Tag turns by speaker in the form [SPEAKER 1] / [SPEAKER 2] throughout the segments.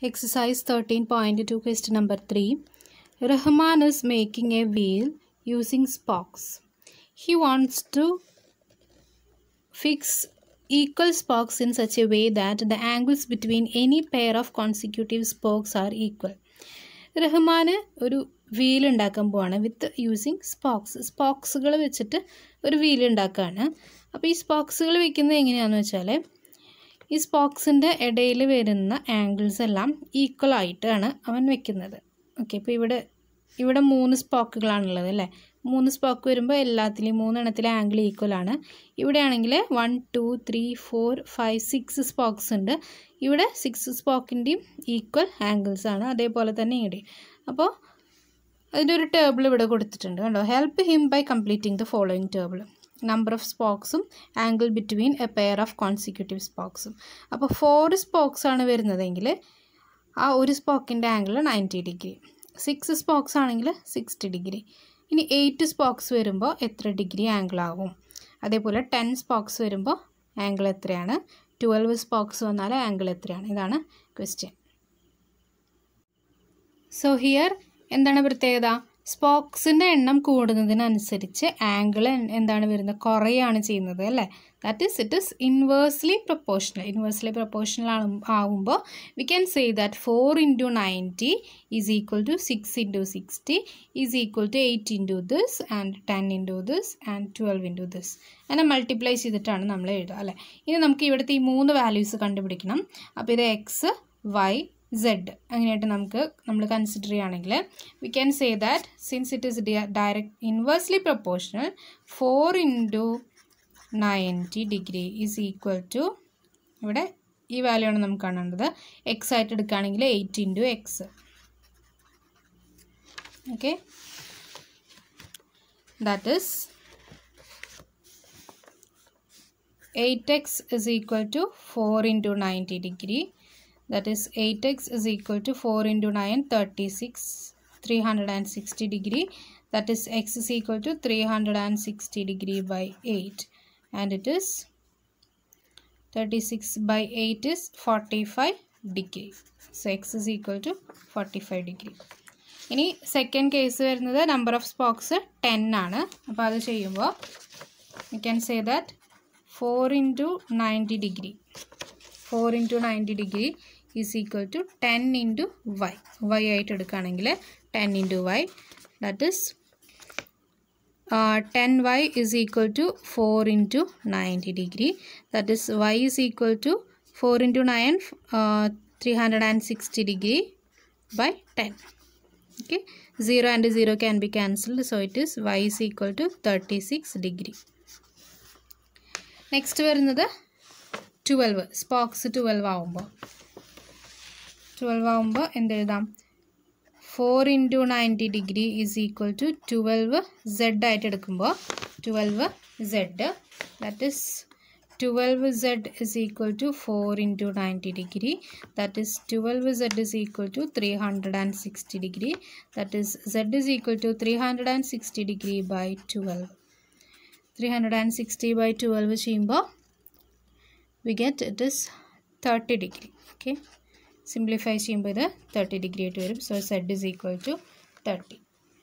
[SPEAKER 1] Exercise 13.2 question number 3. Rahman is making a wheel using spokes. He wants to fix equal spokes in such a way that the angles between any pair of consecutive spokes are equal. റഹ്മാന് ഒരു wheel ഉണ്ടാക്കാൻ പോവാണ് വിത്ത് using spokes സ്പോക്സുകൾ വെച്ചിട്ട് ഒരു wheel ഉണ്ടാക്കുകയാണ് അപ്പോൾ ഈ സ്പോക്സുകൾ വെക്കുന്നത് എങ്ങനെയാണെന്ന് വെച്ചാൽ ഈ സ്പോക്സിൻ്റെ ഇടയിൽ വരുന്ന ആംഗിൾസ് എല്ലാം ഈക്വൽ ആയിട്ടാണ് അവൻ വെക്കുന്നത് ഓക്കെ ഇപ്പോൾ ഇവിടെ ഇവിടെ മൂന്ന് സ്പോക്കുകളാണുള്ളത് അല്ലേ മൂന്ന് സ്പോക്ക് വരുമ്പോൾ എല്ലാത്തിലെയും മൂന്നെണ്ണത്തിലെ ആംഗിൾ ഈക്വൽ ആണ് ഇവിടെ ആണെങ്കിൽ one two three four five six spokes ഉണ്ട് ഇവിടെ സിക്സ് സ്പോക്കിൻ്റെയും ഈക്വൽ ആംഗിൾസ് ആണ് അതേപോലെ തന്നെ ഇവിടെ അപ്പോൾ അതിൻ്റെ ഒരു ടേബിൾ ഇവിടെ കൊടുത്തിട്ടുണ്ട് കണ്ടോ help him by completing the following table number of സ്പോക്സും angle between a pair of consecutive സ്പോക്സും അപ്പോൾ ഫോർ സ്പോക്സ് ആണ് വരുന്നതെങ്കിൽ ആ ഒരു സ്പോക്കിൻ്റെ angle ninety degree six spokes ആണെങ്കിൽ സിക്സ്റ്റി ഡിഗ്രി ഇനി എയ്റ്റ് സ്പോക്സ് വരുമ്പോൾ എത്ര ഡിഗ്രി ആംഗിൾ ആവും അതേപോലെ ടെൻ സ്പോക്സ് വരുമ്പോൾ ആംഗിൾ എത്രയാണ് ട്വൽവ് സ്പോക്സ് വന്നാൽ ആംഗിൾ എത്രയാണ് ഇതാണ് ക്വസ്റ്റ്യൻ സോ ഹിയർ എന്താണ് പ്രത്യേകത സ്പോക്സിൻ്റെ എണ്ണം കൂടുന്നതിനനുസരിച്ച് ആംഗിൾ എന്താണ് വരുന്നത് കുറയാണ് ചെയ്യുന്നത് അല്ലേ that is it is inversely proportional inversely proportional ആണ് ആകുമ്പോൾ we can say that four into ninety is equal to six into sixty is equal to eight into this and ten into this and twelve into this അങ്ങനെ multiply ചെയ്തിട്ടാണ് നമ്മൾ എഴുതുക അല്ലേ ഇനി നമുക്ക് ഇവിടുത്തെ ഈ മൂന്ന് വാല്യൂസ് കണ്ടുപിടിക്കണം അപ്പോൾ ഇത് എക്സ് വൈ സെഡ് അങ്ങനെയായിട്ട് നമുക്ക് നമ്മൾ കൺസിഡർ ചെയ്യുകയാണെങ്കിൽ we can say that since it is direct inversely proportional four into ninety degree is equal to ഇവിടെ ഈ വാല്യൂ ആണ് നമുക്ക് കാണേണ്ടത് എക്സ് ആയിട്ട് എടുക്കുകയാണെങ്കിൽ eight into x okay that is eight x is equal to four into ninety degree that is 8x is equal to 4 into 9 36 360 degree that is x is equal to 360 degree by 8 and it is 36 by 8 is 45 degree so x is equal to 45 degree ഇനി second case വരുന്നത് number of spokes ten ആണ് അപ്പോൾ അത് ചെയ്യുമ്പോൾ you can say that four into ninety degree four into ninety degree is equal to ten into y y ആയിട്ട് എടുക്കുകയാണെങ്കിൽ ten into y that is ten y is equal to four into ninety degree that is y is equal to four into nine three hundred and sixty degree by ten okay zero and zero can be cancelled so it is y is equal to thirty six degree next വരുന്നത് twelve spokes twelve ആവുമ്പോൾ twelve ആവുമ്പോൾ എന്തെഴുതാം four into ninety degree is equal to twelve z ആയിട്ട് എടുക്കുമ്പോൾ twelve z that is twelve z is equal to four into ninety degree that is twelve z is equal to three hundred and sixty degree that is z is equal to three hundred and sixty degree by twelve three hundred and sixty by twelve ചെയ്യുമ്പോൾ we get it is thirty degree okay simplify ചെയ്യുമ്പോൾ ഇത് thirty degree ആയിട്ട് വരും so z is equal to thirty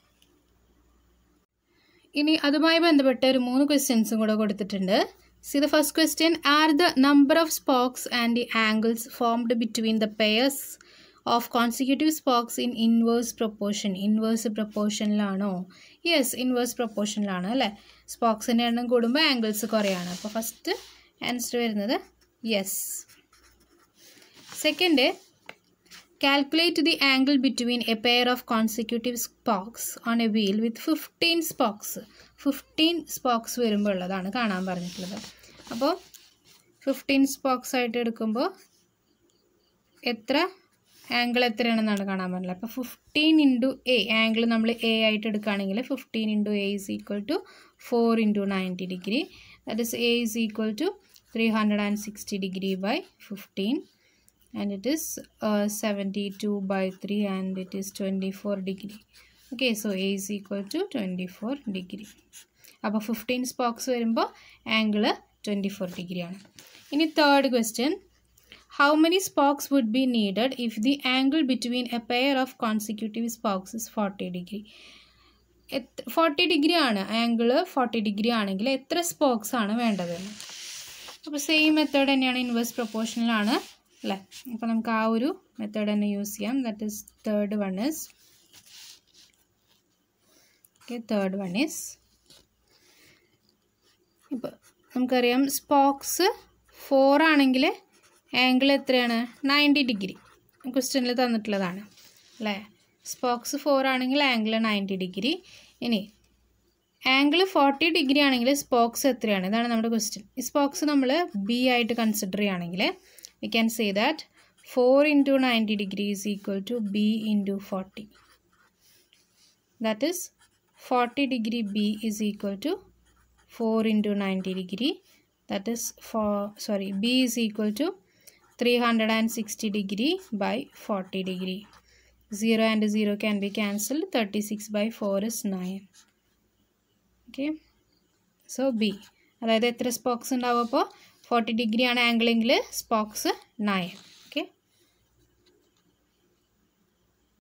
[SPEAKER 1] ഇനി അതുമായി ബന്ധപ്പെട്ട ഒരു മൂന്ന് ക്വസ്റ്റ്യൻസും കൂടെ കൊടുത്തിട്ടുണ്ട് see the first question are the number of spokes and the angles formed between the pairs of consecutive spokes in inverse proportion inverse പ്രൊപ്പോർഷനിലാണോ യെസ് ഇൻവേഴ്സ് പ്രൊപ്പോർഷനിലാണ് അല്ലേ സ്പോക്സിൻ്റെ എണ്ണം കൂടുമ്പോൾ ആംഗിൾസ് കുറയാണ് അപ്പോൾ ഫസ്റ്റ് ആൻസർ വരുന്നത് yes second calculate the angle between a pair of consecutive spokes on a wheel with fifteen spokes fifteen spokes വരുമ്പോൾ ഉള്ളതാണ് കാണാൻ പറഞ്ഞിട്ടുള്ളത് അപ്പോൾ ഫിഫ്റ്റീൻ സ്പോക്സ് ആയിട്ട് എടുക്കുമ്പോൾ എത്ര ആംഗിൾ എത്രയാണെന്നാണ് കാണാൻ പറഞ്ഞത് അപ്പോൾ ഫിഫ്റ്റീൻ ഇൻറ്റു എ ആംഗിൾ നമ്മൾ എ ആയിട്ട് എടുക്കുകയാണെങ്കിൽ fifteen into a is equal to four into ninety degree that is a is equal to three hundred and sixty degree by fifteen and it is uh, 72 by 3 and it is 24 degree okay so a is equal to 24 degree അപ്പോൾ fifteen spokes വരുമ്പോൾ angle twenty four degree ആണ് ഇനി third question how many spokes would be needed if the angle between a pair of consecutive spokes is forty degree എത്ര forty degree ആണ് angle forty degree ആണെങ്കിൽ എത്ര spokes ആണ് വേണ്ടതെന്ന് അപ്പോൾ സെയിം മെത്തേഡ് തന്നെയാണ് ഇൻവേഴ്സ് പ്രൊപ്പോർഷണൽ ആണ് അല്ലേ അപ്പോൾ നമുക്ക് ആ ഒരു മെത്തേഡ് തന്നെ യൂസ് ചെയ്യാം that is third one is okay third one is ഇപ്പോൾ നമുക്കറിയാം സ്പോക്സ് ഫോർ ആണെങ്കിൽ ആംഗിൾ എത്രയാണ് നയൻറ്റി ഡിഗ്രി ക്വസ്റ്റ്യനിൽ തന്നിട്ടുള്ളതാണ് അല്ലേ സ്പോക്സ് ഫോർ ആണെങ്കിൽ ആംഗിൾ നയൻറ്റി ഡിഗ്രി ഇനി ആംഗിൾ ഫോർട്ടി ഡിഗ്രി ആണെങ്കിൽ സ്പോക്സ് എത്രയാണ് ഇതാണ് നമ്മുടെ ക്വസ്റ്റ്യൻ ഈ സ്പോക്സ് നമ്മൾ ബി ആയിട്ട് കൺസിഡർ ചെയ്യുകയാണെങ്കിൽ we can say that four into ninety degree is equal to b into forty that is forty degree b is equal to four into ninety degree that is four sorry b is equal to three hundred and sixty degree by forty degree zero and zero can be cancelled thirty six by four is nine okay so b അതായത് എത്ര spokes ഉണ്ടാവും അപ്പോൾ forty degree ആണ് ആംഗിളെങ്കിൽ spokes nine